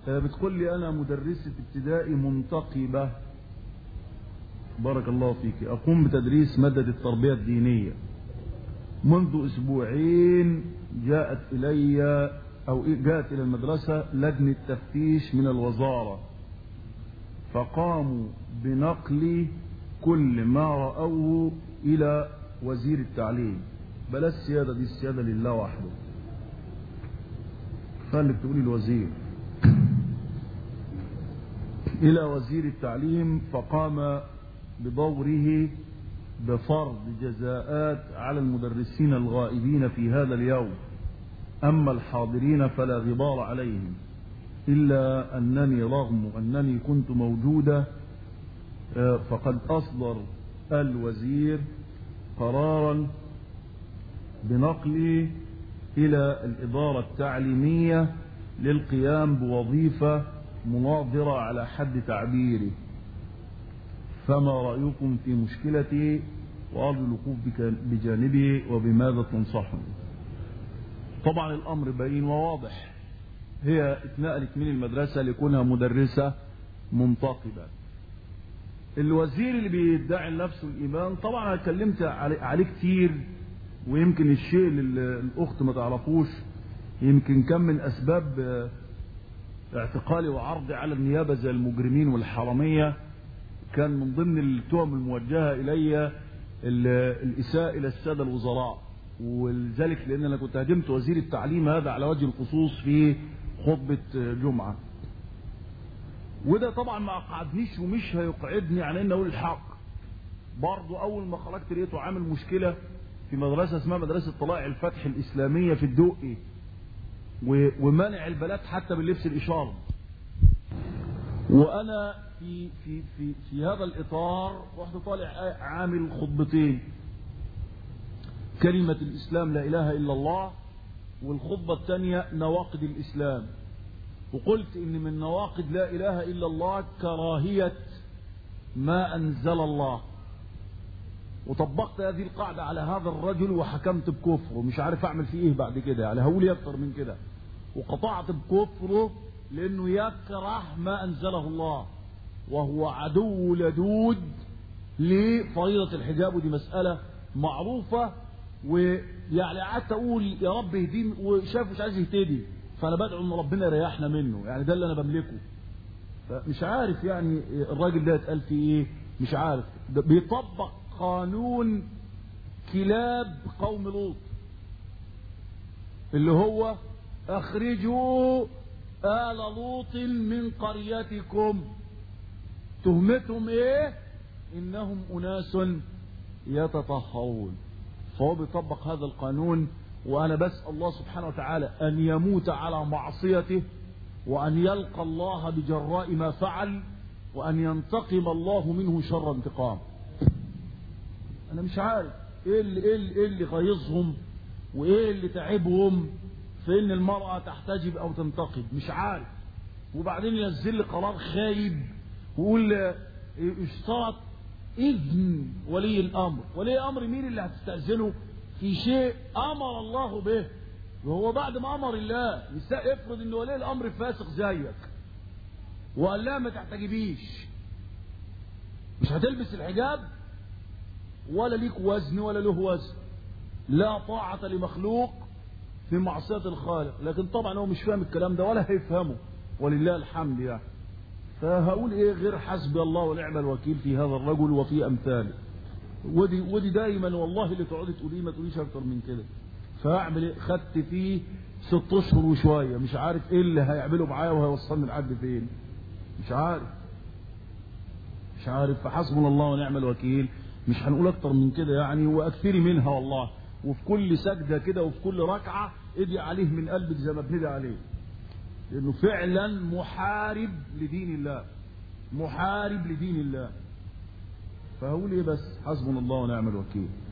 بتقول لي أنا مدرسة ابتدائي منتقبة بارك الله فيك أقوم بتدريس مادة التربية الدينية منذ أسبوعين جاءت إلي أو جاءت إلى المدرسة لجنة تفتيش من الوزارة فقاموا بنقل كل ما رأوه إلى وزير التعليم بلا السيادة دي السيادة لله وحده خليك تقولي الوزير إلى وزير التعليم فقام بدوره بفرض جزاءات على المدرسين الغائبين في هذا اليوم أما الحاضرين فلا غبار عليهم إلا أنني رغم أنني كنت موجودة فقد أصدر الوزير قرارا بنقلي إلى الإدارة التعليمية للقيام بوظيفة مناظرة على حد تعبيري فما رأيكم في مشكلتي وأرجو الوقوف بجانبي وبماذا تنصحني طبعا الأمر بين وواضح هي اتنقلت من المدرسة لكونها مدرسة منتقبة الوزير اللي بيدعي لنفسه الإيمان طبعا أنا اتكلمت عليه كتير ويمكن الشيء اللي الأخت ما تعرفوش يمكن كان من أسباب اعتقالي وعرضي على النيابة زي المجرمين والحرامية كان من ضمن التهم الموجهة إلي الإساءة إلى السادة الوزراء ولذلك لأن أنا كنت هدمت وزير التعليم هذا على وجه الخصوص في خطبة جمعة وده طبعا ما أقعدنيش ومش هيقعدني عن أن أقول الحق برضو أول ما خرجت لقيته عامل مشكلة في مدرسة اسمها مدرسة طلائع الفتح الإسلامية في الدقي ومنع البنات حتى باللبس الإشارة وأنا في في في في هذا الإطار رحت طالع عامل خطبتين كلمة الإسلام لا إله إلا الله والخطبة الثانية نواقض الإسلام وقلت إن من نواقض لا إله إلا الله كراهية ما أنزل الله وطبقت هذه القاعدة على هذا الرجل وحكمت بكفره مش عارف أعمل فيه إيه بعد كده يعني هقول أكتر من كده وقطعت بكفره لأنه يكره ما أنزله الله وهو عدو لدود لفريضة الحجاب ودي مسألة معروفة ويعني قعدت أقول يا رب اهديني وشاف مش عايز يهتدي فأنا بدعو إن ربنا يريحنا منه يعني ده اللي أنا بملكه فمش عارف يعني الراجل ده اتقال فيه إيه مش عارف بيطبق قانون كلاب قوم لوط اللي هو اخرجوا آل لوط من قريتكم تهمتهم ايه انهم اناس يتطهرون فهو بيطبق هذا القانون وانا بسأل الله سبحانه وتعالى ان يموت على معصيته وان يلقى الله بجراء ما فعل وان ينتقم الله منه شر انتقام انا مش عارف ايه اللي ايه اللي, إيه اللي غيظهم وايه اللي تعبهم في ان المرأة تحتجب او تنتقب مش عارف وبعدين ينزل لي قرار خايب ويقول اشترط اذن ولي الامر ولي الامر مين اللي هتستأذنه في شيء امر الله به وهو بعد ما امر الله افرض ان ولي الامر فاسق زيك وقال لا ما تحتجبيش مش هتلبس الحجاب ولا ليك وزن ولا له وزن لا طاعة لمخلوق في معصية الخالق لكن طبعا هو مش فاهم الكلام ده ولا هيفهمه ولله الحمد يعني فهقول ايه غير حسبي الله ونعم الوكيل في هذا الرجل وفي امثاله ودي ودي دايما والله اللي تقعدي تقوليه ما تقوليش اكتر من كده فاعمل ايه خدت فيه ست اشهر وشويه مش عارف ايه اللي هيعمله معايا وهيوصلني لحد فين مش عارف مش عارف فحسبنا الله ونعم الوكيل مش هنقول اكتر من كده يعني واكثري منها والله وفي كل سجدة كده وفي كل ركعة ادعي عليه من قلبك زي ما بندعي عليه لانه فعلا محارب لدين الله محارب لدين الله فهقول ايه بس حسبنا الله ونعم الوكيل